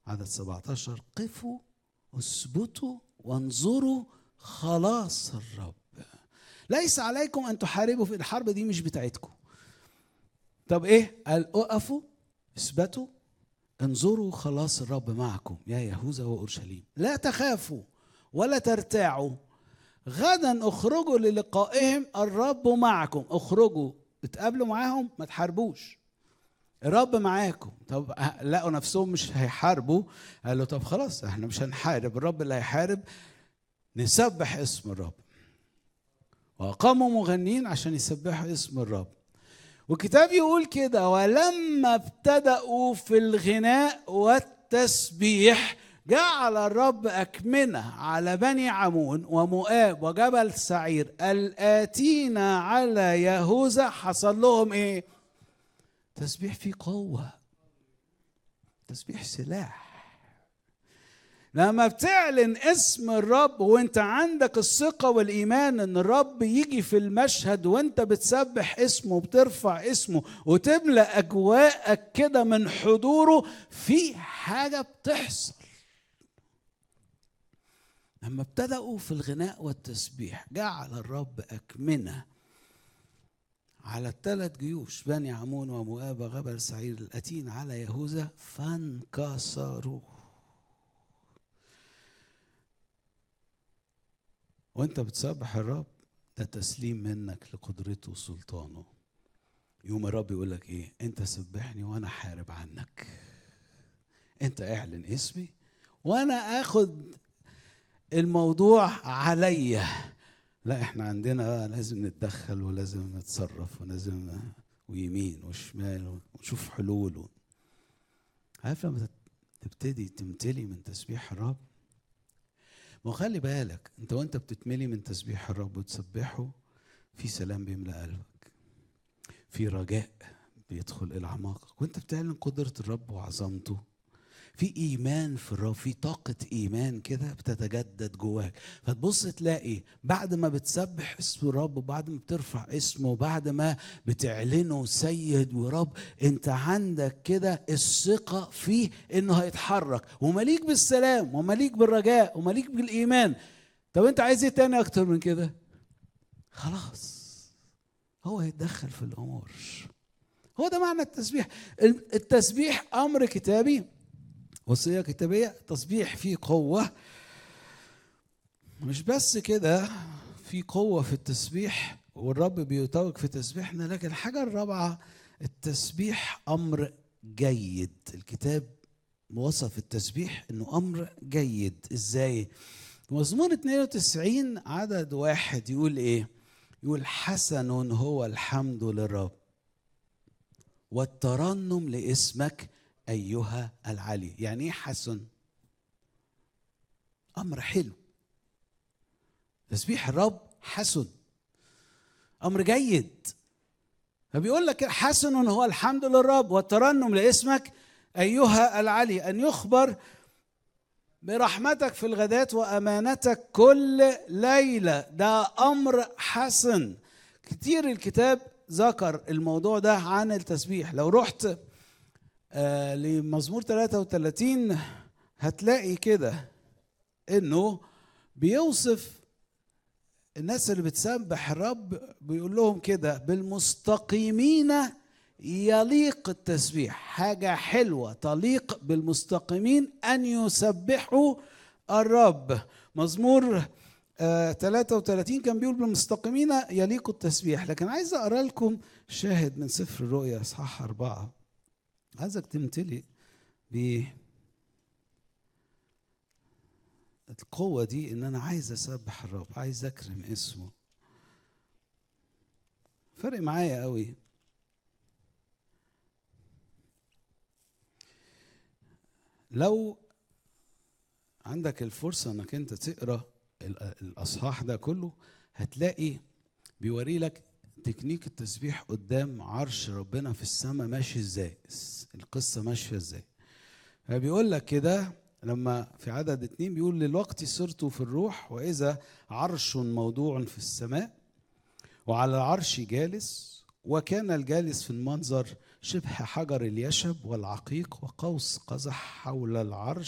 عدد 17 قفوا اثبتوا وانظروا خلاص الرب ليس عليكم ان تحاربوا في الحرب دي مش بتاعتكم طب ايه قال اقفوا اثبتوا انظروا خلاص الرب معكم يا يهوذا واورشليم لا تخافوا ولا ترتاعوا غدا اخرجوا للقائهم الرب معكم اخرجوا اتقابلوا معاهم ما تحاربوش الرب معاكم طب لقوا نفسهم مش هيحاربوا قالوا طب خلاص احنا مش هنحارب الرب اللي هيحارب نسبح اسم الرب وقاموا مغنين عشان يسبحوا اسم الرب والكتاب يقول كده ولما ابتدأوا في الغناء والتسبيح جعل الرب أكمنة على بني عمون ومؤاب وجبل سعير الآتين على يهوذا حصل لهم إيه؟ تسبيح فيه قوة تسبيح سلاح لما بتعلن اسم الرب وانت عندك الثقة والإيمان ان الرب يجي في المشهد وانت بتسبح اسمه وبترفع اسمه وتملأ أجواءك كده من حضوره في حاجة بتحصل لما ابتدأوا في الغناء والتسبيح جعل الرب أكمنة على الثلاث جيوش بني عمون ومؤاب وغبل سعير الأتين على يهوذا فانكسروا وانت بتسبح الرب ده تسليم منك لقدرته وسلطانه يوم الرب يقول لك ايه انت سبحني وانا حارب عنك انت اعلن اسمي وانا اخد الموضوع عليا لا احنا عندنا لازم نتدخل ولازم نتصرف ولازم ويمين وشمال ونشوف حلول عارف لما تبتدي تمتلي من تسبيح الرب ما خلي بالك انت وانت بتتملي من تسبيح الرب وتسبحه في سلام بيملى قلبك في رجاء بيدخل الى اعماقك وانت بتعلن قدره الرب وعظمته في ايمان في الرب في طاقه ايمان كده بتتجدد جواك فتبص تلاقي بعد ما بتسبح اسم الرب وبعد ما بترفع اسمه وبعد ما بتعلنه سيد ورب انت عندك كده الثقه فيه انه هيتحرك ومليك بالسلام ومليك بالرجاء ومليك بالايمان طب انت عايز ايه تاني اكتر من كده خلاص هو هيتدخل في الامور هو ده معنى التسبيح التسبيح امر كتابي وصية كتابية تصبيح فيه قوة مش بس كده في قوة في التسبيح والرب بيتوج في تسبيحنا لكن الحاجة الرابعة التسبيح أمر جيد الكتاب وصف التسبيح انه امر جيد ازاي مزمور 92 عدد واحد يقول ايه يقول حسن هو الحمد للرب والترنم لاسمك ايها العلي يعني ايه حسن امر حلو تسبيح الرب حسن امر جيد فبيقول لك حسن هو الحمد للرب والترنم لاسمك ايها العلي ان يخبر برحمتك في الغداة وامانتك كل ليله ده امر حسن كتير الكتاب ذكر الموضوع ده عن التسبيح لو رحت آه لمزمور 33 هتلاقي كده انه بيوصف الناس اللي بتسبح الرب بيقول لهم كده بالمستقيمين يليق التسبيح حاجة حلوة تليق بالمستقيمين أن يسبحوا الرب مزمور آه 33 كان بيقول بالمستقيمين يليق التسبيح لكن عايز أقرأ لكم شاهد من سفر الرؤيا إصحاح أربعة عايزك تمتلي ب القوة دي إن أنا عايز أسبح الرب عايز أكرم اسمه فرق معايا قوي لو عندك الفرصة انك انت تقرا الاصحاح ده كله هتلاقي بيوري لك تكنيك التسبيح قدام عرش ربنا في السماء ماشي ازاي القصة ماشية ازاي فبيقول لك كده لما في عدد اتنين بيقول للوقت صرت في الروح وإذا عرش موضوع في السماء وعلى العرش جالس وكان الجالس في المنظر شبه حجر اليشب والعقيق وقوس قزح حول العرش